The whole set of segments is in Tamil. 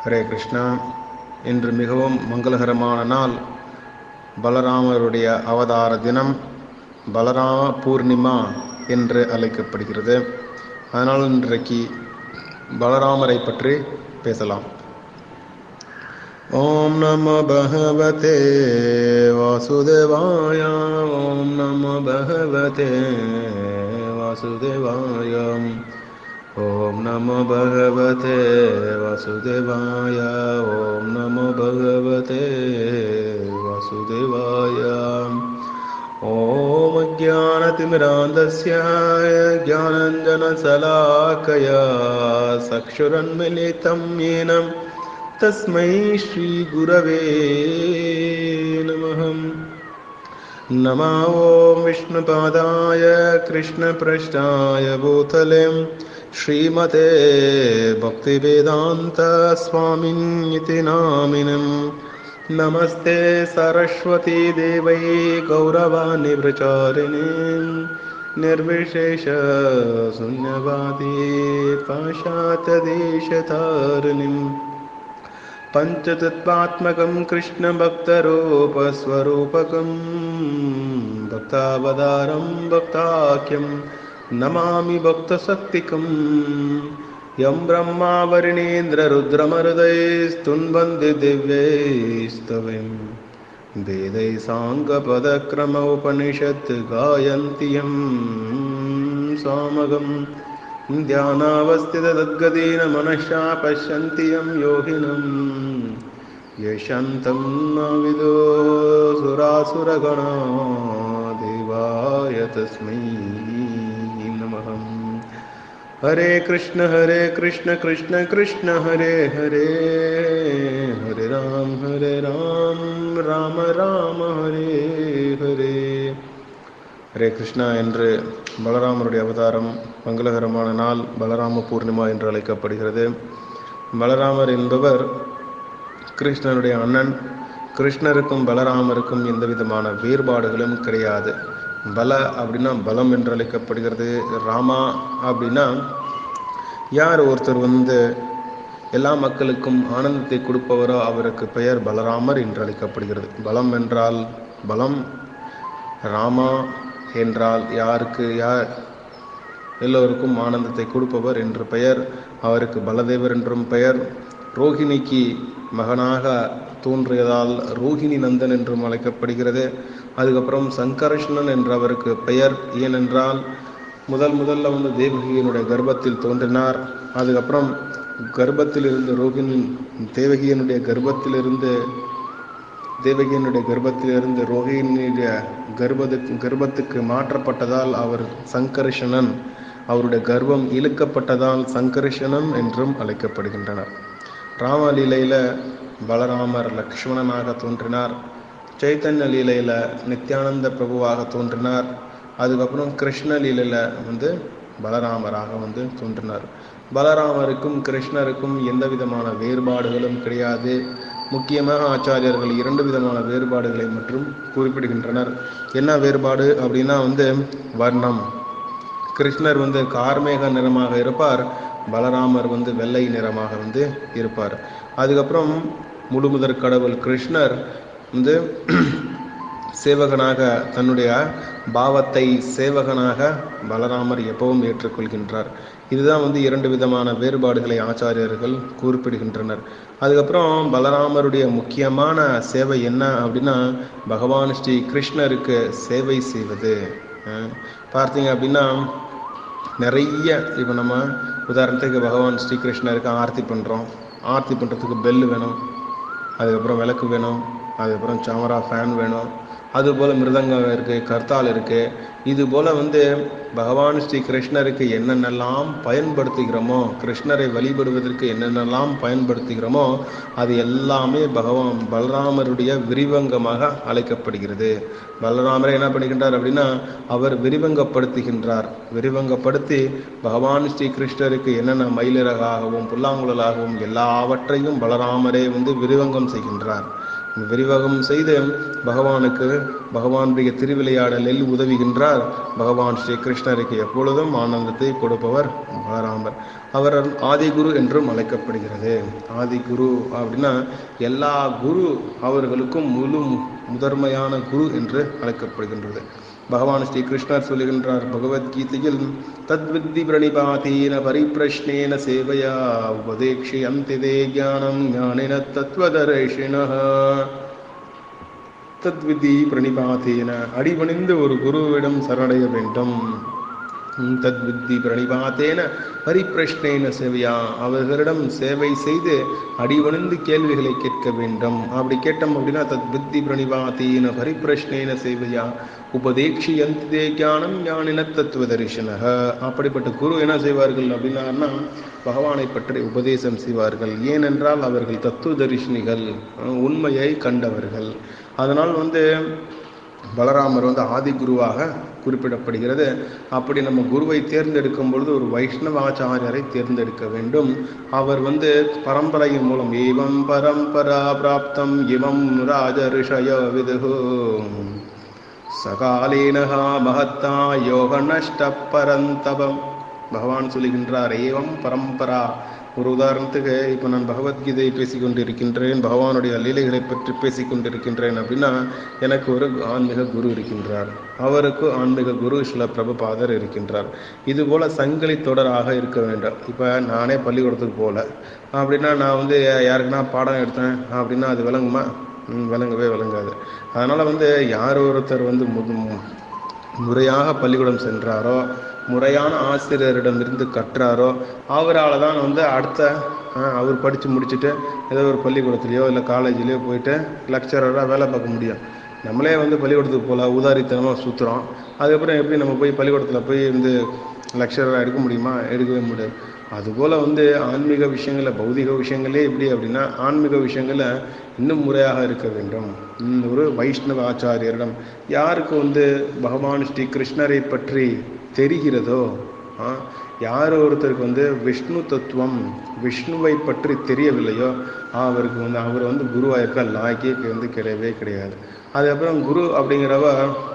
ஹரே கிருஷ்ணா இன்று மிகவும் மங்களகரமான நாள் பலராமருடைய அவதார தினம் பலராம பூர்ணிமா என்று அழைக்கப்படுகிறது அதனால் இன்றைக்கு பலராமரை பற்றி பேசலாம் ஓம் நம பகவதே வாசுதேவாய ஓம் நம பகவதே வாசுதேவாய ஓம் நம பகவதே வாசுதேவாய ஓம் நம பகவதே வாசுதேவாய ॐ ज्ञानतिमिरान्धस्य ज्ञानञ्जनशलाकया चक्षुरन्मिलितं येन तस्मै श्रीगुरवे नमः नमो ॐ विष्णुपादाय कृष्णपृष्ठाय भूतले श्रीमते भक्तिवेदान्तस्वामिन्यति नामिनम् नमस्ते सरस्वती देवै गौरवाणि प्रचारिणे निर्विशेष शून्यवादी पाशात्यदेशतारिणिम् पञ्चतत्त्वात्मकं कृष्णभक्तरूपस्वरूपकं भक्तावतारं भक्ताख्यं नमामि भक्तशक्तिकम् यं ब्रह्मा वरिणेन्द्ररुद्रमरुदैस्तुन्वन्ति दिव्यैस्तविं वेदै साङ्गपदक्रम उपनिषत् गायन्ति यं सामगं ध्यानावस्थितद्गदेन मनसा पश्यन्ति यं योगिनं यशन्तं न विदो सुरासुरगणा देवाय तस्मै नमः हरे कृष्ण हरे कृष्ण कृष्ण कृष्ण हरे हरे हरे राम हरे राम ராம ராம ஹரே ஹரே ஹரே கிருஷ்ணா என்று பலராமருடைய அவதாரம் மங்களகரமான நாள் பலராம பூர்ணிமா என்று அழைக்கப்படுகிறது பலராமர் என்பவர் கிருஷ்ணனுடைய அண்ணன் கிருஷ்ணருக்கும் பலராமருக்கும் எந்த விதமான வேறுபாடுகளும் கிடையாது பல அப்படின்னா பலம் என்று அழைக்கப்படுகிறது ராமா அப்படின்னா யார் ஒருத்தர் வந்து எல்லா மக்களுக்கும் ஆனந்தத்தை கொடுப்பவரோ அவருக்கு பெயர் பலராமர் என்று அழைக்கப்படுகிறது பலம் என்றால் பலம் ராமா என்றால் யாருக்கு யார் எல்லோருக்கும் ஆனந்தத்தை கொடுப்பவர் என்று பெயர் அவருக்கு பலதேவர் என்றும் பெயர் ரோஹிணிக்கு மகனாக தோன்றியதால் ரோஹிணி நந்தன் என்றும் அழைக்கப்படுகிறது அதுக்கப்புறம் சங்கர்ஷ்ணன் என்ற அவருக்கு பெயர் ஏனென்றால் முதல் முதல்ல வந்து தேவகியனுடைய கர்ப்பத்தில் தோன்றினார் அதுக்கப்புறம் கர்ப்பத்தில் இருந்து ரோஹிணி தேவகியனுடைய கர்ப்பத்திலிருந்து தேவகியனுடைய கர்ப்பத்திலிருந்து ரோஹிணியுடைய கர்ப்பத்துக்கு கர்ப்பத்துக்கு மாற்றப்பட்டதால் அவர் சங்கர்ஷணன் அவருடைய கர்ப்பம் இழுக்கப்பட்டதால் சங்கர்ஷணன் என்றும் அழைக்கப்படுகின்றனர் ராமலீலையில் பலராமர் லக்ஷ்மணனாக தோன்றினார் சைத்தன்ய லீலையில் நித்யானந்த பிரபுவாக தோன்றினார் அதுக்கப்புறம் கிருஷ்ண லீலையில் வந்து பலராமராக வந்து தோன்றினார் பலராமருக்கும் கிருஷ்ணருக்கும் எந்த விதமான வேறுபாடுகளும் கிடையாது முக்கியமாக ஆச்சாரியர்கள் இரண்டு விதமான வேறுபாடுகளை மற்றும் குறிப்பிடுகின்றனர் என்ன வேறுபாடு அப்படின்னா வந்து வர்ணம் கிருஷ்ணர் வந்து கார்மேக நிறமாக இருப்பார் பலராமர் வந்து வெள்ளை நிறமாக வந்து இருப்பார் அதுக்கப்புறம் முழுமுதற் கடவுள் கிருஷ்ணர் வந்து சேவகனாக தன்னுடைய பாவத்தை சேவகனாக பலராமர் எப்பவும் ஏற்றுக்கொள்கின்றார் இதுதான் வந்து இரண்டு விதமான வேறுபாடுகளை ஆச்சாரியர்கள் குறிப்பிடுகின்றனர் அதுக்கப்புறம் பலராமருடைய முக்கியமான சேவை என்ன அப்படின்னா பகவான் ஸ்ரீ கிருஷ்ணருக்கு சேவை செய்வது பார்த்தீங்க அப்படின்னா நிறைய இப்போ நம்ம உதாரணத்துக்கு பகவான் ஸ்ரீகிருஷ்ணருக்கு ஆர்த்தி பண்ணுறோம் ஆர்த்தி பண்ணுறதுக்கு பெல் வேணும் அதுக்கப்புறம் விளக்கு வேணும் அதுக்கப்புறம் சாமரா ஃபேன் வேணும் அதுபோல் மிருதங்கம் இருக்குது கர்த்தால் இருக்குது இது போல் வந்து பகவான் ஸ்ரீ கிருஷ்ணருக்கு என்னென்னலாம் பயன்படுத்துகிறோமோ கிருஷ்ணரை வழிபடுவதற்கு என்னென்னலாம் பயன்படுத்துகிறோமோ அது எல்லாமே பகவான் பலராமருடைய விரிவங்கமாக அழைக்கப்படுகிறது பலராமரை என்ன பண்ணுகின்றார் அப்படின்னா அவர் விரிவங்கப்படுத்துகின்றார் விரிவங்கப்படுத்தி பகவான் ஸ்ரீ கிருஷ்ணருக்கு என்னென்ன மயிலிறகாகவும் புல்லாங்குழலாகவும் எல்லாவற்றையும் பலராமரே வந்து விரிவங்கம் செய்கின்றார் விரிவகம் செய்து பகவானுக்கு பகவானுடைய திருவிளையாடலில் உதவுகின்றார் என்றால் பகவான் ஸ்ரீ கிருஷ்ணருக்கு எப்பொழுதும் ஆனந்தத்தை கொடுப்பவர் பலராமர் அவர் ஆதிகுரு என்றும் அழைக்கப்படுகிறது ஆதிகுரு அப்படின்னா எல்லா குரு அவர்களுக்கும் முழு முதன்மையான குரு என்று அழைக்கப்படுகின்றது பகவான் ஸ்ரீ கிருஷ்ணர் சொல்லுகின்றார் பகவத்கீதையில் தத்வித்தி பிரணிபாதீன பரிப்பிரஷ்னேன சேவையா உபதேக்ஷி அந்திதே ஞானம் ஞானின தத்வதர்ஷிண தத்விதி பிரணிபாதேன அடிபணிந்து ஒரு குருவிடம் சரணடைய வேண்டும் தத்வித்தி பிரணிபாத்தேன பரிப்பிரஷ்னேன சேவையா அவர்களிடம் சேவை செய்து அடிவணிந்து கேள்விகளை கேட்க வேண்டும் அப்படி கேட்டோம் அப்படின்னா தத் புத்தி பிரணிபாத்தேன பரிப்பிரஷ்னேன சேவையா உபதேக்ஷி எந்தே ஞானம் ஞானின தத்துவ தரிசனக அப்படிப்பட்ட குரு என்ன செய்வார்கள் அப்படின்னா பகவானை பற்றி உபதேசம் செய்வார்கள் ஏனென்றால் அவர்கள் தத்துவ தரிசனிகள் உண்மையை கண்டவர்கள் அதனால் வந்து பலராமர் வந்து ஆதி குருவாக குறிப்பிடப்படுகிறது அப்படி நம்ம குருவை தேர்ந்தெடுக்கும் பொழுது ஒரு வைஷ்ணவ ஆச்சாரியரை தேர்ந்தெடுக்க வேண்டும் அவர் வந்து பரம்பரையின் மூலம் ஏவம் பரம்பரா பிராப்தம் இமம் ராஜ ரிஷய விதுகு சகாலீனகா மகத்தா யோக நஷ்ட பரந்தபம் பகவான் சொல்லுகின்றார் ஏவம் பரம்பரா ஒரு உதாரணத்துக்கு இப்போ நான் பகவத்கீதையை பேசிக்கொண்டிருக்கின்றேன் பகவானுடைய லீலைகளை பற்றி பேசிக்கொண்டிருக்கின்றேன் அப்படின்னா எனக்கு ஒரு ஆன்மீக குரு இருக்கின்றார் அவருக்கு ஆன்மீக குரு சில பிரபுபாதர் இருக்கின்றார் இது போல சங்கிலி தொடராக இருக்க வேண்டும் இப்போ நானே பள்ளிக்கூடத்துக்கு போகல அப்படின்னா நான் வந்து யாருக்குன்னா பாடம் எடுத்தேன் அப்படின்னா அது விளங்குமா விளங்கவே விளங்காது அதனால் வந்து யார் ஒருத்தர் வந்து முது முறையாக பள்ளிக்கூடம் சென்றாரோ முறையான ஆசிரியரிடமிருந்து கற்றாரோ அவரால் தான் வந்து அடுத்த அவர் படித்து முடிச்சுட்டு ஏதோ ஒரு பள்ளிக்கூடத்துலையோ இல்லை காலேஜ்லேயோ போயிட்டு லெக்சரராக வேலை பார்க்க முடியும் நம்மளே வந்து பள்ளிக்கூடத்துக்கு போகல ஊதாரித்தனமாக சுற்றுறோம் அதுக்கப்புறம் எப்படி நம்ம போய் பள்ளிக்கூடத்தில் போய் வந்து லெக்சராக எடுக்க முடியுமா எடுக்கவே முடியாது அதுபோல் வந்து ஆன்மீக விஷயங்களில் பௌதிக விஷயங்களே எப்படி அப்படின்னா ஆன்மீக விஷயங்களில் இன்னும் முறையாக இருக்க வேண்டும் ஒரு வைஷ்ணவ ஆச்சாரியரிடம் யாருக்கு வந்து பகவான் ஸ்ரீ கிருஷ்ணரை பற்றி தெரிகிறதோ யார் ஒருத்தருக்கு வந்து விஷ்ணு தத்துவம் விஷ்ணுவை பற்றி தெரியவில்லையோ அவருக்கு வந்து அவர் வந்து குருவாயிருக்க லாய்க்கே வந்து கிடையவே கிடையாது அதுக்கப்புறம் குரு அப்படிங்கிறவ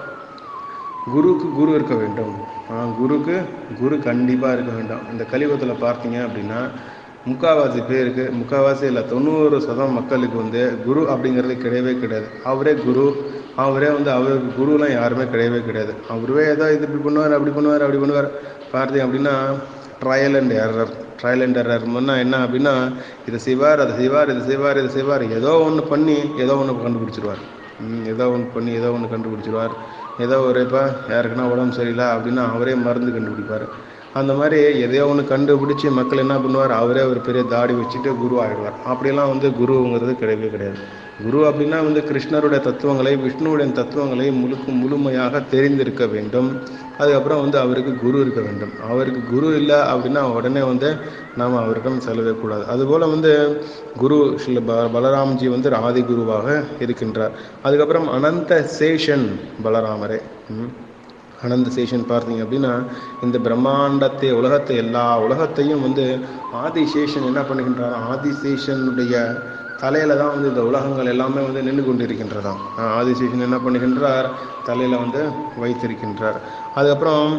குருக்கு குரு இருக்க வேண்டும் குருக்கு குரு கண்டிப்பாக இருக்க வேண்டும் இந்த கலியுகத்தில் பார்த்தீங்க அப்படின்னா முக்கால்வாசி பேருக்கு முக்கால்வாசி இல்லை தொண்ணூறு சதம் மக்களுக்கு வந்து குரு அப்படிங்கிறது கிடையவே கிடையாது அவரே குரு அவரே வந்து அவருக்கு குருலாம் யாருமே கிடையவே கிடையாது அவரே ஏதோ இது இப்படி பண்ணுவார் அப்படி பண்ணுவார் அப்படி பண்ணுவார் பார்த்தீங்க அப்படின்னா trial and error trial and எரர்னா என்ன அப்படின்னா இதை செய்வார் அதை செய்வார் இதை செய்வார் இதை செய்வார் ஏதோ ஒன்று பண்ணி ஏதோ ஒன்று கண்டுபிடிச்சிருவார் ஏதோ ஒன்று பண்ணி ஏதோ ஒன்று கண்டுபிடிச்சிருவார் ஏதோ ஒரு இப்போ யாருக்குன்னா உடம்பு சரியில்லை அப்படின்னா அவரே மருந்து கண்டுபிடிப்பார் அந்த மாதிரி எதையோ ஒன்று கண்டுபிடிச்சி மக்கள் என்ன பண்ணுவார் அவரே ஒரு பெரிய தாடி வச்சுட்டு குரு ஆகிடுவார் அப்படிலாம் வந்து குருங்கிறது கிடையவே கிடையாது குரு அப்படின்னா வந்து கிருஷ்ணருடைய தத்துவங்களை விஷ்ணுவுடைய தத்துவங்களை முழுக்க முழுமையாக தெரிந்திருக்க வேண்டும் அதுக்கப்புறம் வந்து அவருக்கு குரு இருக்க வேண்டும் அவருக்கு குரு இல்லை அப்படின்னா உடனே வந்து நாம் அவரிடம் செல்லவே கூடாது அதுபோல் வந்து குரு ஸ்ரீ ப பலராம்ஜி வந்து ஆதி குருவாக இருக்கின்றார் அதுக்கப்புறம் அனந்த சேஷன் பலராமரே அனந்த சேஷன் பார்த்தீங்க அப்படின்னா இந்த பிரம்மாண்டத்தை உலகத்தை எல்லா உலகத்தையும் வந்து ஆதிசேஷன் என்ன பண்ணுகின்றார் ஆதிசேஷனுடைய தலையில தான் வந்து இந்த உலகங்கள் எல்லாமே வந்து நின்று கொண்டு இருக்கின்றதாம் ஆதிசேஷன் என்ன பண்ணுகின்றார் தலையில வந்து வைத்திருக்கின்றார் அதுக்கப்புறம்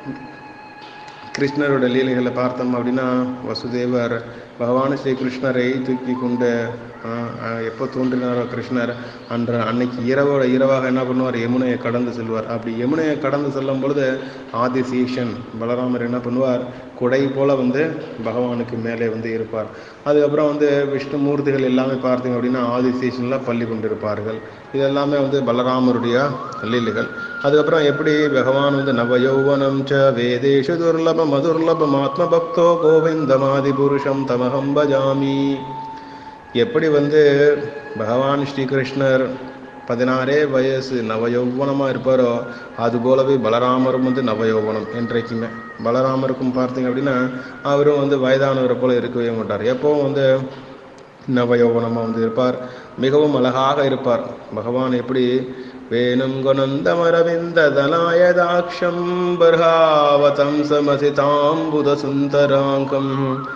கிருஷ்ணரோட லீலைகளை பார்த்தோம் அப்படின்னா வசுதேவர் பகவான் ஸ்ரீ கிருஷ்ணரை தூக்கி கொண்டு எப்போ தோன்றினாரோ கிருஷ்ணர் அன்று அன்னைக்கு இரவோட இரவாக என்ன பண்ணுவார் யமுனையை கடந்து செல்வார் அப்படி யமுனையை கடந்து செல்லும் பொழுது ஆதிசேஷன் பலராமர் என்ன பண்ணுவார் குடை போல வந்து பகவானுக்கு மேலே வந்து இருப்பார் அதுக்கப்புறம் வந்து விஷ்ணுமூர்த்திகள் எல்லாமே பார்த்தீங்க அப்படின்னா ஆதிசேஷனில் பள்ளி கொண்டிருப்பார்கள் இது எல்லாமே வந்து பலராமருடைய லீலைகள் அதுக்கப்புறம் எப்படி பகவான் வந்து நவயௌவனம் ச வேதேஷு துர்லப மதுர்லபம் ஆத்ம பக்தோ கோவிந்தமாதி புருஷம் தமகம் பஜாமி எப்படி வந்து பகவான் ஸ்ரீகிருஷ்ணர் பதினாறே வயசு நவயௌவனமாக இருப்பாரோ அது போலவே பலராமரும் வந்து நவயௌவனம் என்றைக்குமே பலராமருக்கும் பார்த்தீங்க அப்படின்னா அவரும் வந்து வயதானவரை போல இருக்கவே மாட்டார் எப்போவும் வந்து நவயௌவனமாக வந்து இருப்பார் மிகவும் அழகாக இருப்பார் பகவான் எப்படி வேணும் குணந்தமரவிந்த தலாயதாட்சம் பர்ஹாவதம் சமசிதாம்புத சுந்தராங்கம்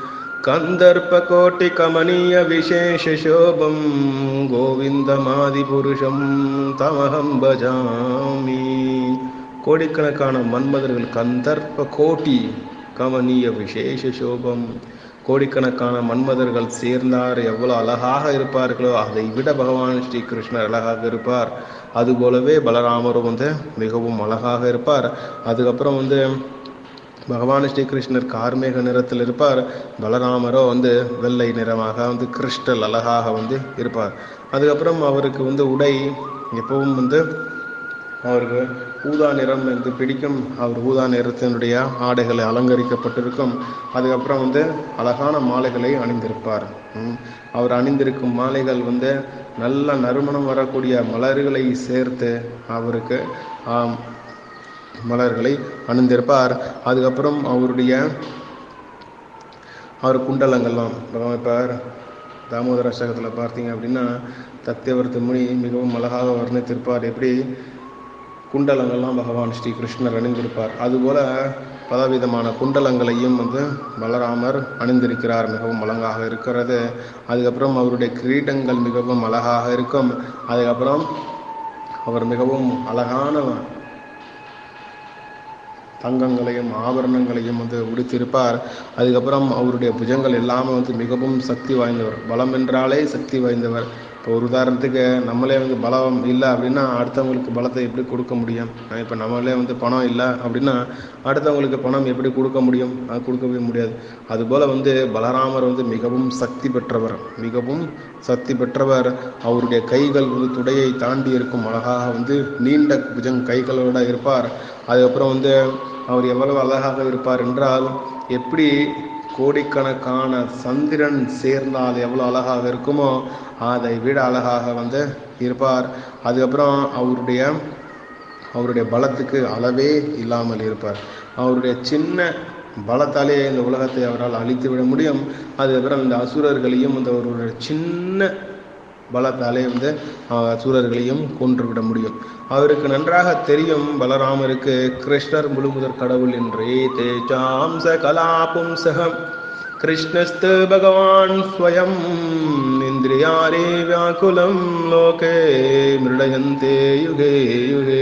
கந்தர்ப்பகோட்டிகமனீய விசேஷோபம் கோவிந்தமாதிபுருஷம் தமகம் பஜாமி கோடிக்கணக்கான மன்மதர்கள் கந்தர்ப்ப கோட்டி கமனிய விசேஷ சோபம் கோடிக்கணக்கான மன்மதர்கள் சேர்ந்தார் எவ்வளவு அழகாக இருப்பார்களோ அதை விட பகவான் ஸ்ரீ கிருஷ்ணர் அழகாக இருப்பார் அதுபோலவே பலராமரும் வந்து மிகவும் அழகாக இருப்பார் அதுக்கப்புறம் வந்து பகவான் ஸ்ரீகிருஷ்ணர் கார்மேக நிறத்தில் இருப்பார் பலராமரோ வந்து வெள்ளை நிறமாக வந்து கிறிஸ்டல் அழகாக வந்து இருப்பார் அதுக்கப்புறம் அவருக்கு வந்து உடை எப்பவும் வந்து அவருக்கு ஊதா நிறம் வந்து பிடிக்கும் அவர் ஊதா நிறத்தினுடைய ஆடைகளை அலங்கரிக்கப்பட்டிருக்கும் அதுக்கப்புறம் வந்து அழகான மாலைகளை அணிந்திருப்பார் ம். அவர் அணிந்திருக்கும் மாலைகள் வந்து நல்ல நறுமணம் வரக்கூடிய மலர்களை சேர்த்து அவருக்கு ஆம், மலர்களை அணிந்திருப்பார் அதுக்கப்புறம் அவருடைய அவர் குண்டலங்கள்லாம் இப்போ தாமோதர அஷ்டகத்தில் பார்த்தீங்க அப்படின்னா தத்தியவர்த்த முனி மிகவும் அழகாக வர்ணித்திருப்பார் எப்படி குண்டலங்கள்லாம் பகவான் ஸ்ரீ கிருஷ்ணர் அணிந்திருப்பார் அதுபோல பலவிதமான குண்டலங்களையும் வந்து பலராமர் அணிந்திருக்கிறார் மிகவும் அழகாக இருக்கிறது அதுக்கப்புறம் அவருடைய கிரீடங்கள் மிகவும் அழகாக இருக்கும் அதுக்கப்புறம் அவர் மிகவும் அழகான தங்கங்களையும் ஆபரணங்களையும் வந்து உடுத்திருப்பார் அதுக்கப்புறம் அவருடைய புஜங்கள் எல்லாமே வந்து மிகவும் சக்தி வாய்ந்தவர் பலம் என்றாலே சக்தி வாய்ந்தவர் இப்போ ஒரு உதாரணத்துக்கு நம்மளே வந்து பலம் இல்லை அப்படின்னா அடுத்தவங்களுக்கு பலத்தை எப்படி கொடுக்க முடியும் இப்போ நம்மளே வந்து பணம் இல்லை அப்படின்னா அடுத்தவங்களுக்கு பணம் எப்படி கொடுக்க முடியும் அது கொடுக்கவே முடியாது அதுபோல் வந்து பலராமர் வந்து மிகவும் சக்தி பெற்றவர் மிகவும் சக்தி பெற்றவர் அவருடைய கைகள் வந்து துடையை தாண்டி இருக்கும் அழகாக வந்து நீண்ட புஜங் கைகளோட இருப்பார் அதுக்கப்புறம் வந்து அவர் எவ்வளவு அழகாக இருப்பார் என்றால் எப்படி கோடிக்கணக்கான சந்திரன் சேர்ந்தால் எவ்வளோ அழகாக இருக்குமோ அதை விட அழகாக வந்து இருப்பார் அதுக்கப்புறம் அவருடைய அவருடைய பலத்துக்கு அளவே இல்லாமல் இருப்பார் அவருடைய சின்ன பலத்தாலே இந்த உலகத்தை அவரால் அழித்து விட முடியும் அதுக்கப்புறம் இந்த அசுரர்களையும் இந்த அவருடைய சின்ன பலத்தாலே வந்து அஹ், அசுரர்களையும் கொன்றுவிட முடியும் அவருக்கு நன்றாக தெரியும் பலராமருக்கு கிருஷ்ணர் முழுமுதற் கடவுள் என்றே தேஜாம்ச கலாபும்சகம் கிருஷ்ணஸ்து பகவான் ஸ்வயம் இந்திரியாரே வியாக்குலம் லோகே மிருடயந்தே யுகே யுகே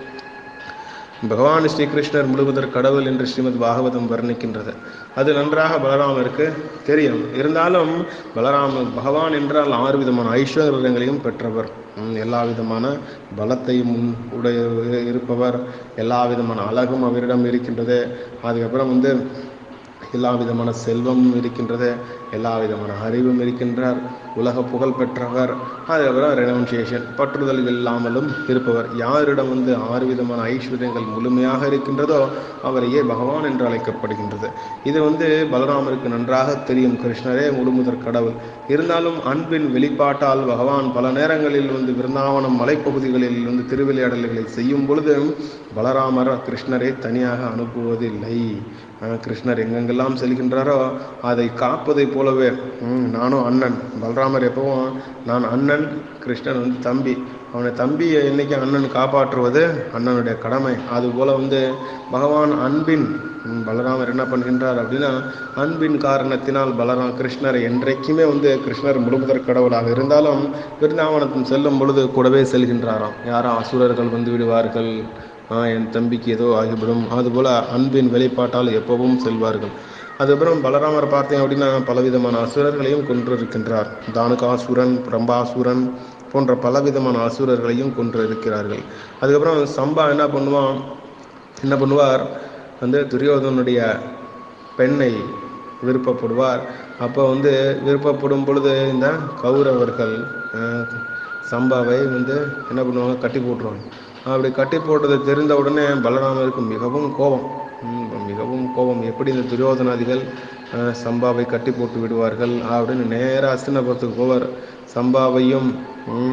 பகவான் ஸ்ரீகிருஷ்ணர் முழுவதற் கடவுள் என்று ஸ்ரீமத் பாகவதம் வர்ணிக்கின்றது அது நன்றாக பலராமருக்கு தெரியும் இருந்தாலும் பலராம பகவான் என்றால் ஆறு விதமான ஐஸ்வர்யங்களையும் பெற்றவர் ம், எல்லா விதமான பலத்தையும் உடைய இருப்பவர் எல்லா விதமான அழகும் அவரிடம் இருக்கின்றது அதுக்கப்புறம் வந்து எல்லா விதமான செல்வமும் இருக்கின்றது எல்லா விதமான அறிவும் இருக்கின்றார் உலக புகழ் பெற்றவர் அதுக்கப்புறம் ரெனவுன்சியேஷன் பற்றுதல் இல்லாமலும் இருப்பவர் யாரிடம் வந்து ஆறு விதமான ஐஸ்வர்யங்கள் முழுமையாக இருக்கின்றதோ அவரையே பகவான் என்று அழைக்கப்படுகின்றது இது வந்து பலராமருக்கு நன்றாக தெரியும் கிருஷ்ணரே முழுமுதற் கடவுள் இருந்தாலும் அன்பின் வெளிப்பாட்டால் பகவான் பல நேரங்களில் வந்து விருந்தாவனம் மலைப்பகுதிகளில் வந்து திருவிளையாடல்களை செய்யும் பொழுது பலராமர் கிருஷ்ணரை தனியாக அனுப்புவதில்லை ஆஹ் கிருஷ்ணர் எங்கெங்கெல்லாம் செல்கின்றாரோ அதை காப்பதை போலவே ம், நானும் அண்ணன் பலராமர் எப்பவும் நான் அண்ணன் கிருஷ்ணன் வந்து தம்பி அவனை தம்பியை என்னைக்கு அண்ணன் காப்பாற்றுவது அண்ணனுடைய கடமை அதுபோல வந்து பகவான் அன்பின் ம், பலராமர் என்ன பண்ணுகின்றார் அப்படின்னா அன்பின் காரணத்தினால் பலராம் கிருஷ்ணர் என்றைக்குமே வந்து கிருஷ்ணர் முழுமுதற் கடவுளாக இருந்தாலும் விருந்தாவனத்தில் செல்லும் பொழுது கூடவே செல்கின்றாராம் யாரும் அசுரர்கள் வந்து விடுவார்கள் ஆ, என் தம்பிக்கு ஏதோ ஆகிவிடும் அதுபோல அன்பின் வெளிப்பாட்டால் எப்பவும் செல்வார்கள் அதுக்கப்புறம் பலராமர் பார்த்தீங்க அப்படின்னா பலவிதமான அசுரர்களையும் கொன்றிருக்கின்றார் தானுகாசுரன் பிரம்பாசுரன் போன்ற பலவிதமான அசுரர்களையும் கொன்றிருக்கிறார்கள் அதுக்கப்புறம் சம்பா என்ன பண்ணுவான் என்ன பண்ணுவார் வந்து துரியோதனுடைய பெண்ணை விருப்பப்படுவார் அப்போ வந்து விருப்பப்படும் பொழுது இந்த கௌரவர்கள் அஹ், சம்பாவை வந்து என்ன பண்ணுவாங்க கட்டி போட்டுருவாங்க அப்படி கட்டி போட்டது தெரிந்த உடனே பலராமருக்கு மிகவும் கோபம் ம், மிகவும் கோபம் எப்படி இந்த துரியோதனாதிகள் அஹ், சம்பாவை கட்டி போட்டு விடுவார்கள் அப்படின்னு நேராக அஸ்தினபுரத்துக்கு போவார் சம்பாவையும் ம்,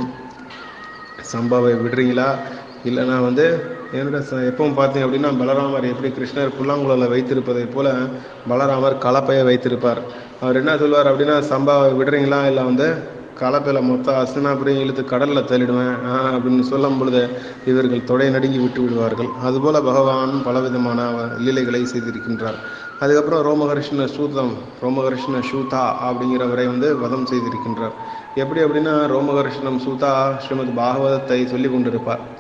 சம்பாவை விடுறீங்களா இல்லைன்னா வந்து என்னோட ச எப்பவும் பார்த்தீங்க அப்படின்னா பலராமர் எப்படி கிருஷ்ணர் புல்லாங்குழல வைத்திருப்பதை போல பலராமர் கலப்பையை வைத்திருப்பார் அவர் என்ன சொல்வார் அப்படின்னா சம்பாவை விடுறீங்களா இல்லை வந்து கலப்பையில் மொத்தம் அஸ்தினாபுரியும் இழுத்து கடலில் தள்ளிடுவேன் ஆ, அப்படின்னு சொல்லும் பொழுது இவர்கள் தொடை நடுங்கி விட்டு விடுவார்கள் அதுபோல பகவான் பலவிதமான லீலைகளை செய்திருக்கின்றார் அதுக்கப்புறம் ரோமஹர்ஷ்ண சூதம் ரோமஹர்ஷ்ண சூதா அப்படிங்கிறவரை வந்து வதம் செய்திருக்கின்றார் எப்படி அப்படின்னா ரோமஹர்ஷ்ணம் சூதா ஸ்ரீமத் பாகவதத்தை சொல்லி கொண்டிருப்பார்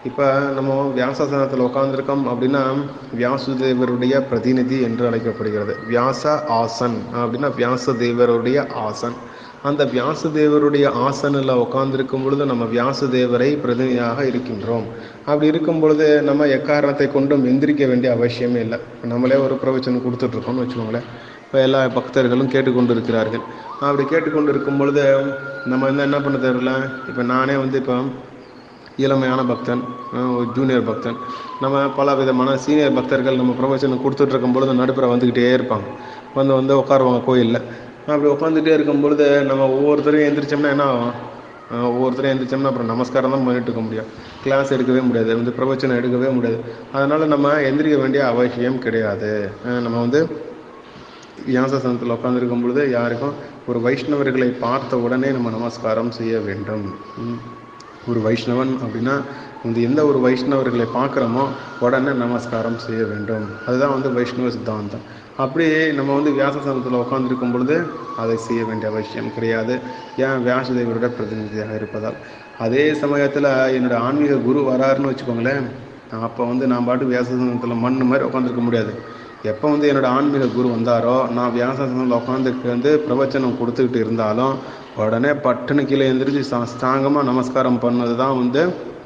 இப்போ நம்ம வியாசாசனத்தில் உட்காந்துருக்கோம் அப்படின்னா வியாசுதேவருடைய பிரதிநிதி என்று அழைக்கப்படுகிறது வியாச ஆசன் அப்படின்னா வியாசதேவருடைய ஆசன் அந்த வியாசதேவருடைய ஆசனில் உட்கார்ந்திருக்கும் பொழுது நம்ம வியாசதேவரை பிரதிநிதியாக இருக்கின்றோம் அப்படி இருக்கும் பொழுது நம்ம எக்காரணத்தை கொண்டும் எந்திரிக்க வேண்டிய அவசியமே இல்லை நம்மளே ஒரு பிரவச்சனம் கொடுத்துட்ருக்கோம்னு வச்சுக்கோங்களேன் இப்போ எல்லா பக்தர்களும் கேட்டுக்கொண்டு இருக்கிறார்கள் அப்படி கேட்டுக்கொண்டு இருக்கும் பொழுது நம்ம வந்து என்ன பண்ண தேவையில்ல இப்போ நானே வந்து இப்போ இளமையான பக்தன் ஒரு ஜூனியர் பக்தன் நம்ம பல விதமான சீனியர் பக்தர்கள் நம்ம பிரவச்சனம் கொடுத்துட்டு இருக்கும் பொழுது நடுப்புற வந்துக்கிட்டே இருப்பாங்க வந்து வந்து உட்காருவாங்க கோயிலில் அப்படி உட்காந்துட்டே இருக்கும் பொழுது நம்ம ஒவ்வொருத்தரையும் எந்திரிச்சோம்னா என்ன ஆகும் ஒவ்வொருத்தரும் எந்திரிச்சோம்னா அப்புறம் நமஸ்காரம் தான் பண்ணிட்டு இருக்க முடியும் கிளாஸ் எடுக்கவே முடியாது வந்து பிரவச்சனம் எடுக்கவே முடியாது அதனால நம்ம எந்திரிக்க வேண்டிய அவசியம் கிடையாது நம்ம வந்து வியாசாசனத்தில் உட்காந்துருக்கும் பொழுது யாருக்கும் ஒரு வைஷ்ணவர்களை பார்த்த உடனே நம்ம நமஸ்காரம் செய்ய வேண்டும் ஒரு வைஷ்ணவன் அப்படின்னா வந்து எந்த ஒரு வைஷ்ணவர்களை பார்க்குறோமோ உடனே நமஸ்காரம் செய்ய வேண்டும் அதுதான் வந்து வைஷ்ணவ சித்தாந்தம் அப்படி நம்ம வந்து வியாசசனத்தில் உட்காந்துருக்கும் பொழுது அதை செய்ய வேண்டிய அவசியம் கிடையாது ஏன் வியாசதேவரோட பிரதிநிதியாக இருப்பதால் அதே சமயத்தில் என்னோட ஆன்மீக குரு வராருன்னு வச்சுக்கோங்களேன் அப்போ வந்து நான் பாட்டு வியாசசனத்தில் மண் மாதிரி உட்காந்துருக்க முடியாது எப்போ வந்து என்னோட ஆன்மீக குரு வந்தாரோ நான் வியாசாசனத்தில் உட்காந்துட்டு வந்து பிரவச்சனம் கொடுத்துக்கிட்டு இருந்தாலும் உடனே பட்டுன்னு கீழே எழுந்திரிச்சு சாஸ்தாங்கமாக நமஸ்காரம் பண்ணது தான் வந்து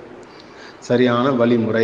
சரியான வழிமுறை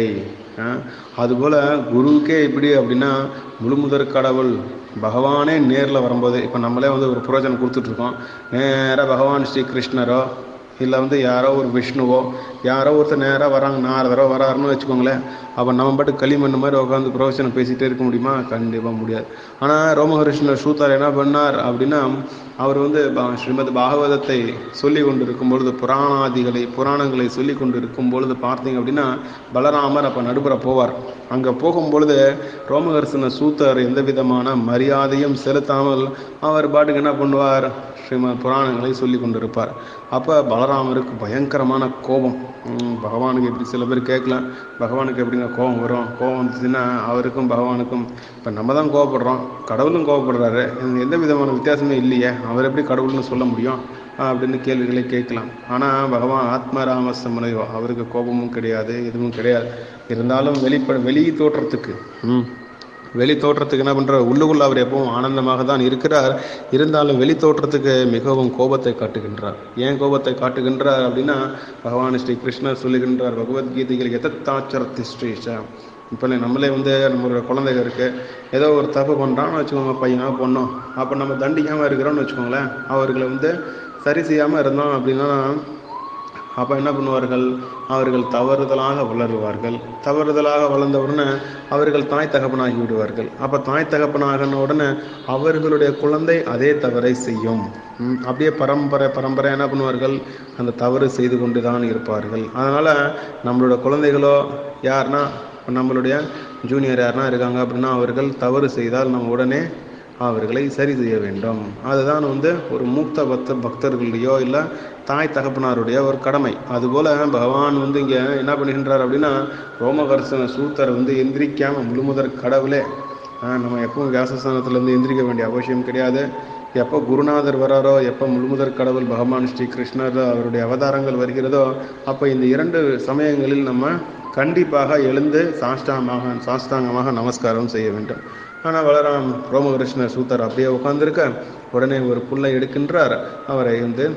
அதுபோல் குருவுக்கே எப்படி அப்படின்னா முழுமுதற் கடவுள் பகவானே நேரில் வரும்போது இப்போ நம்மளே வந்து ஒரு புரோஜனம் கொடுத்துட்ருக்கோம் நேராக பகவான் ஸ்ரீ கிருஷ்ணரோ இல்லை வந்து யாரோ ஒரு விஷ்ணுவோ யாரோ ஒருத்தர் நேராக வராங்க நாரதரோ வராருன்னு வச்சுக்கோங்களேன் அப்போ நம்ம பாட்டு களிமண் மாதிரி உட்காந்து பிரவச்சனம் பேசிகிட்டே இருக்க முடியுமா கண்டிப்பாக முடியாது ஆனால் ரோமஹரிஷ்ணர் சூத்தார் என்ன பண்ணார் அப்படின்னா அவர் வந்து ஸ்ரீமத் பாகவதத்தை சொல்லி கொண்டு இருக்கும் பொழுது புராணாதிகளை புராணங்களை சொல்லி கொண்டு இருக்கும் பொழுது பார்த்தீங்க அப்படின்னா பலராமர் அப்போ நடுப்புற போவார் அங்கே போகும் பொழுது ரோமஹர்ஷன சூத்தர் எந்த விதமான மரியாதையும் செலுத்தாமல் அவர் பாட்டுக்கு என்ன பண்ணுவார் ஸ்ரீமத் புராணங்களை சொல்லி கொண்டிருப்பார் அப்போ பலராமருக்கு பயங்கரமான கோபம் பகவானுக்கு எப்படி சில பேர் கேட்கலாம் பகவானுக்கு எப்படிங்க கோபம் வரும் கோபம் வந்துச்சுன்னா அவருக்கும் பகவானுக்கும் இப்போ நம்ம தான் கோவப்படுறோம் கடவுளும் கோவப்படுறாரு எந்த விதமான வித்தியாசமே இல்லையே அவர் எப்படி கடவுள்னு சொல்ல முடியும் அப்படின்னு கேள்விகளை கேட்கலாம் ஆனால் பகவான் ஆத்மராமசமனையோ அவருக்கு கோபமும் கிடையாது எதுவும் கிடையாது இருந்தாலும் வெளிப்பட வெளி தோற்றத்துக்கு ம் வெளி தோற்றத்துக்கு என்ன பண்ணுறார் உள்ளுக்குள்ள அவர் எப்பவும் ஆனந்தமாக தான் இருக்கிறார் இருந்தாலும் வெளி தோற்றத்துக்கு மிகவும் கோபத்தை காட்டுகின்றார் ஏன் கோபத்தை காட்டுகின்றார் அப்படின்னா பகவான் ஸ்ரீ கிருஷ்ணர் சொல்லுகின்றார் பகவத்கீதைகள் எதத்தாச்சரத்தி ஸ்ரீஷா இப்போ நம்மளே வந்து நம்மளோட குழந்தைங்க இருக்குது ஏதோ ஒரு தப்பு பண்ணுறான்னு வச்சுக்கோங்க பையனோ பொண்ணோ அப்போ நம்ம தண்டிக்காமல் இருக்கிறோம்னு வச்சுக்கோங்களேன் அவர்களை வந்து சரி செய்யாமல் இருந்தோம் அப்படின்னா அப்போ என்ன பண்ணுவார்கள் அவர்கள் தவறுதலாக வளருவார்கள் தவறுதலாக வளர்ந்த உடனே அவர்கள் தாய் தகப்பனாகி விடுவார்கள் அப்போ தாய் தகப்பனாகின உடனே அவர்களுடைய குழந்தை அதே தவறை செய்யும் அப்படியே பரம்பரை பரம்பரை என்ன பண்ணுவார்கள் அந்த தவறு செய்து கொண்டு தான் இருப்பார்கள் அதனால் நம்மளோட குழந்தைகளோ யாருன்னா நம்மளுடைய ஜூனியர் யாருன்னா இருக்காங்க அப்படின்னா அவர்கள் தவறு செய்தால் நம்ம உடனே அவர்களை சரி செய்ய வேண்டும் அதுதான் வந்து ஒரு மூத்த பக்த பக்தர்களுடையோ இல்லை தாய் தகப்பனாருடைய ஒரு கடமை அதுபோல் பகவான் வந்து இங்கே என்ன பண்ணுகின்றார் அப்படின்னா ரோமகர்சன சூத்தர் வந்து எந்திரிக்காமல் முழுமுதற் கடவுளே நம்ம எப்பவும் வியாசஸ்தானத்துலேருந்து எந்திரிக்க வேண்டிய அவசியம் கிடையாது எப்போ குருநாதர் வராரோ எப்போ முழுமுதற் கடவுள் பகவான் ஸ்ரீ கிருஷ்ணர் அவருடைய அவதாரங்கள் வருகிறதோ அப்போ இந்த இரண்டு சமயங்களில் நம்ம கண்டிப்பாக எழுந்து சாஷ்டாங்கமாக சாஷ்டாங்கமாக நமஸ்காரம் செய்ய வேண்டும் ஆனால் வளராம் ரோமகிருஷ்ணர் சூத்தர் அப்படியே உட்கார்ந்திருக்க உடனே ஒரு புல்லை எடுக்கின்றார் அவரை வந்து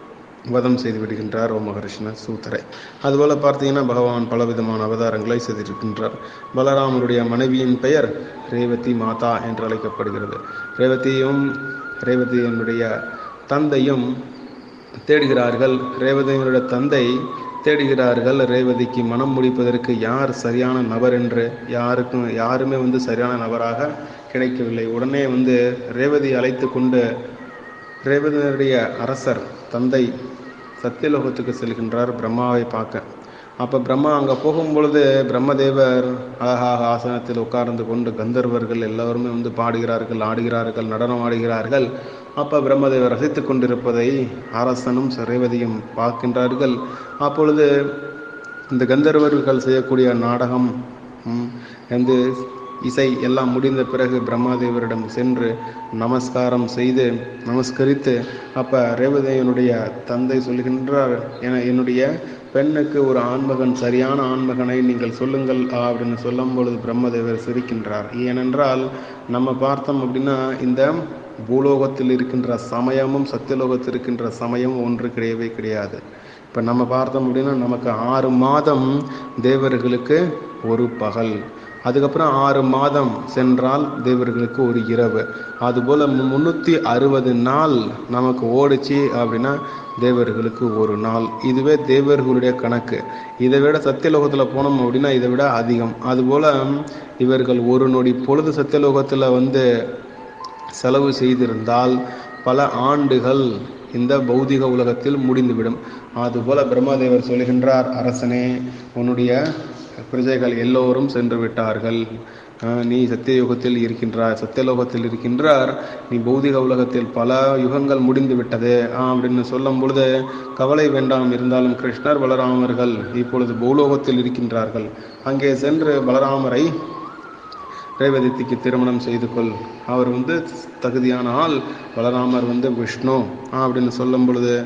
வதம் செய்து விடுகின்றார் ரோமகிருஷ்ண சூத்தரை அதுபோல் பார்த்தீங்கன்னா பகவான் பலவிதமான அவதாரங்களை செய்திருக்கின்றார் பலராமனுடைய மனைவியின் பெயர் ரேவதி மாதா என்று அழைக்கப்படுகிறது ரேவதியும் ரேவதியினுடைய தந்தையும் தேடுகிறார்கள் ரேவதியினுடைய தந்தை தேடுகிறார்கள் ரேவதிக்கு மனம் முடிப்பதற்கு யார் சரியான நபர் என்று யாருக்கும் யாருமே வந்து சரியான நபராக கிடைக்கவில்லை உடனே வந்து ரேவதி அழைத்து கொண்டு ரேவதியினுடைய அரசர் தந்தை சத்தியலோகத்துக்கு செல்கின்றார் பிரம்மாவை பார்க்க அப்போ பிரம்மா அங்கே போகும்பொழுது பிரம்மதேவர் அழகாக ஆசனத்தில் உட்கார்ந்து கொண்டு கந்தர்வர்கள் எல்லோருமே வந்து பாடுகிறார்கள் ஆடுகிறார்கள் நடனம் ஆடுகிறார்கள் அப்போ பிரம்மதேவர் ரசித்து கொண்டிருப்பதை அரசனும் ரேவதியும் பார்க்கின்றார்கள் அப்பொழுது இந்த கந்தர்வர்கள் செய்யக்கூடிய நாடகம் வந்து இசை எல்லாம் முடிந்த பிறகு பிரம்மாதேவரிடம் சென்று நமஸ்காரம் செய்து நமஸ்கரித்து அப்போ ரேவதியனுடைய தந்தை சொல்கின்றார் என என்னுடைய பெண்ணுக்கு ஒரு ஆண்மகன் சரியான ஆண்மகனை நீங்கள் சொல்லுங்கள் அப்படின்னு சொல்லும் பொழுது பிரம்மதேவர் சிரிக்கின்றார் ஏனென்றால் நம்ம பார்த்தோம் அப்படின்னா இந்த பூலோகத்தில் இருக்கின்ற சமயமும் சத்தியலோகத்தில் இருக்கின்ற சமயமும் ஒன்று கிடையவே கிடையாது இப்போ நம்ம பார்த்தோம் அப்படின்னா நமக்கு ஆறு மாதம் தேவர்களுக்கு ஒரு பகல் அதுக்கப்புறம் ஆறு மாதம் சென்றால் தேவர்களுக்கு ஒரு இரவு அதுபோல் முந்நூற்றி அறுபது நாள் நமக்கு ஓடிச்சு அப்படின்னா தேவர்களுக்கு ஒரு நாள் இதுவே தேவர்களுடைய கணக்கு இதை விட சத்தியலோகத்தில் போனோம் அப்படின்னா இதை விட அதிகம் அதுபோல் இவர்கள் ஒரு நொடி பொழுது சத்தியலோகத்தில் வந்து செலவு செய்திருந்தால் பல ஆண்டுகள் இந்த பௌதிக உலகத்தில் முடிந்துவிடும் அதுபோல பிரம்மாதேவர் சொல்கின்றார் அரசனே உன்னுடைய பிரஜைகள் எல்லோரும் சென்று விட்டார்கள் நீ சத்தியயுகத்தில் இருக்கின்றார் சத்தியலோகத்தில் இருக்கின்றார் நீ பௌதிக உலகத்தில் பல யுகங்கள் முடிந்து விட்டது அப்படின்னு சொல்லும் பொழுது கவலை வேண்டாம் இருந்தாலும் கிருஷ்ணர் பலராமர்கள் இப்பொழுது பூலோகத்தில் இருக்கின்றார்கள் அங்கே சென்று பலராமரை ரேவதிக்கு திருமணம் செய்து கொள் அவர் வந்து தகுதியான ஆள் பலராமர் வந்து விஷ்ணு அப்படின்னு சொல்லும் பொழுது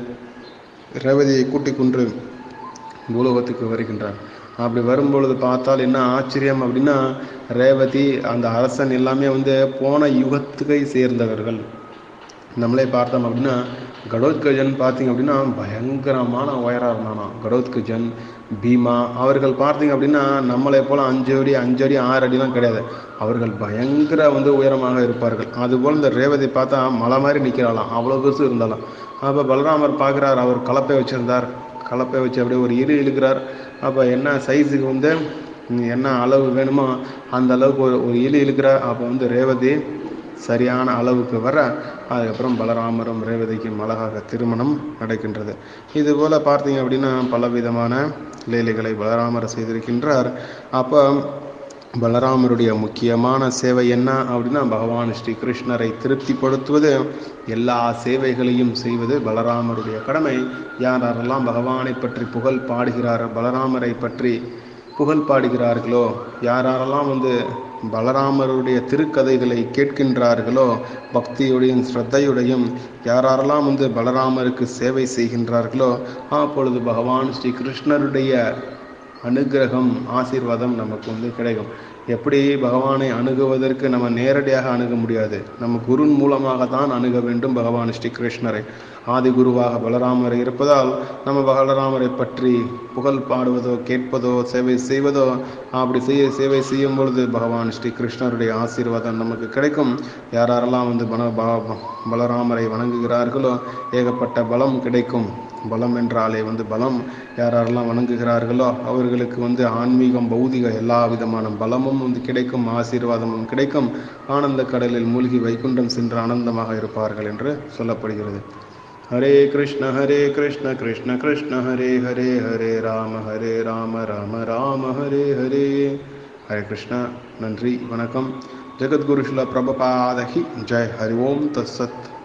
ரேவதியை கூட்டிக் கொண்டு பூலோகத்துக்கு வருகின்றார் அப்படி வரும்பொழுது பார்த்தால் என்ன ஆச்சரியம் அப்படின்னா ரேவதி அந்த அரசன் எல்லாமே வந்து போன யுகத்துக்கை சேர்ந்தவர்கள் நம்மளே பார்த்தோம் அப்படின்னா கடோத்கஜன் பார்த்தீங்க அப்படின்னா பயங்கரமான உயராக இருந்தானா கடோத்கஜன் பீமா அவர்கள் பார்த்தீங்க அப்படின்னா நம்மளை போல அஞ்சு அடி அஞ்சு அடி ஆறு அடிலாம் கிடையாது அவர்கள் பயங்கர வந்து உயரமாக இருப்பார்கள் அதுபோல் இந்த ரேவதி பார்த்தா மலை மாதிரி நிற்கிறாளாம் அவ்வளோ பெருசு இருந்தாலும் அப்போ பலராமர் பார்க்குறார் அவர் கலப்பை வச்சிருந்தார் கலப்பை வச்சு அப்படியே ஒரு இரு இழுக்கிறார் அப்போ என்ன சைஸுக்கு வந்து என்ன அளவு வேணுமோ அந்த அளவுக்கு ஒரு ஒரு இழு இழுக்கிறார் அப்போ வந்து ரேவதி சரியான அளவுக்கு வர அதுக்கப்புறம் பலராமரும் ரேவதிக்கும் அழகாக திருமணம் நடக்கின்றது இதுபோல் பார்த்தீங்க அப்படின்னா பலவிதமான லீலைகளை பலராமர் செய்திருக்கின்றார் அப்போ பலராமருடைய முக்கியமான சேவை என்ன அப்படின்னா பகவான் ஸ்ரீ கிருஷ்ணரை திருப்திப்படுத்துவது எல்லா சேவைகளையும் செய்வது பலராமருடைய கடமை யார் யாரெல்லாம் பகவானை பற்றி புகழ் பாடுகிறார் பலராமரை பற்றி புகழ் பாடுகிறார்களோ யார் யாரெல்லாம் வந்து பலராமருடைய திருக்கதைகளை கேட்கின்றார்களோ பக்தியுடையும் ஸ்ரத்தையுடையும் யாரெல்லாம் வந்து பலராமருக்கு சேவை செய்கின்றார்களோ அப்பொழுது பகவான் ஸ்ரீ கிருஷ்ணருடைய அனுகிரகம் ஆசீர்வாதம் நமக்கு வந்து கிடைக்கும் எப்படி பகவானை அணுகுவதற்கு நம்ம நேரடியாக அணுக முடியாது நம்ம குருன் மூலமாக தான் அணுக வேண்டும் பகவான் ஸ்ரீ கிருஷ்ணரை ஆதி குருவாக பலராமர் இருப்பதால் நம்ம பலராமரை பற்றி புகழ் பாடுவதோ கேட்பதோ சேவை செய்வதோ அப்படி செய்ய சேவை செய்யும் பொழுது பகவான் ஸ்ரீ கிருஷ்ணருடைய ஆசீர்வாதம் நமக்கு கிடைக்கும் யாரெல்லாம் வந்து பல பலராமரை வணங்குகிறார்களோ ஏகப்பட்ட பலம் கிடைக்கும் பலம் என்றாலே வந்து பலம் யாரெல்லாம் வணங்குகிறார்களோ அவர்களுக்கு வந்து ஆன்மீகம் பௌதிக எல்லா விதமான பலமும் வந்து கிடைக்கும் ஆசீர்வாதமும் கிடைக்கும் ஆனந்த கடலில் மூழ்கி வைகுண்டம் சென்று ஆனந்தமாக இருப்பார்கள் என்று சொல்லப்படுகிறது ஹரே கிருஷ்ண ஹரே கிருஷ்ண கிருஷ்ண கிருஷ்ண ஹரே ஹரே ஹரே ராம ஹரே ராம ராம ராம ஹரே ஹரே ஹரே கிருஷ்ணா நன்றி வணக்கம் ஜெகத்குரு ஸ்ல பிரபபாதகி ஜெய் ஹரி ஓம் தத்சத்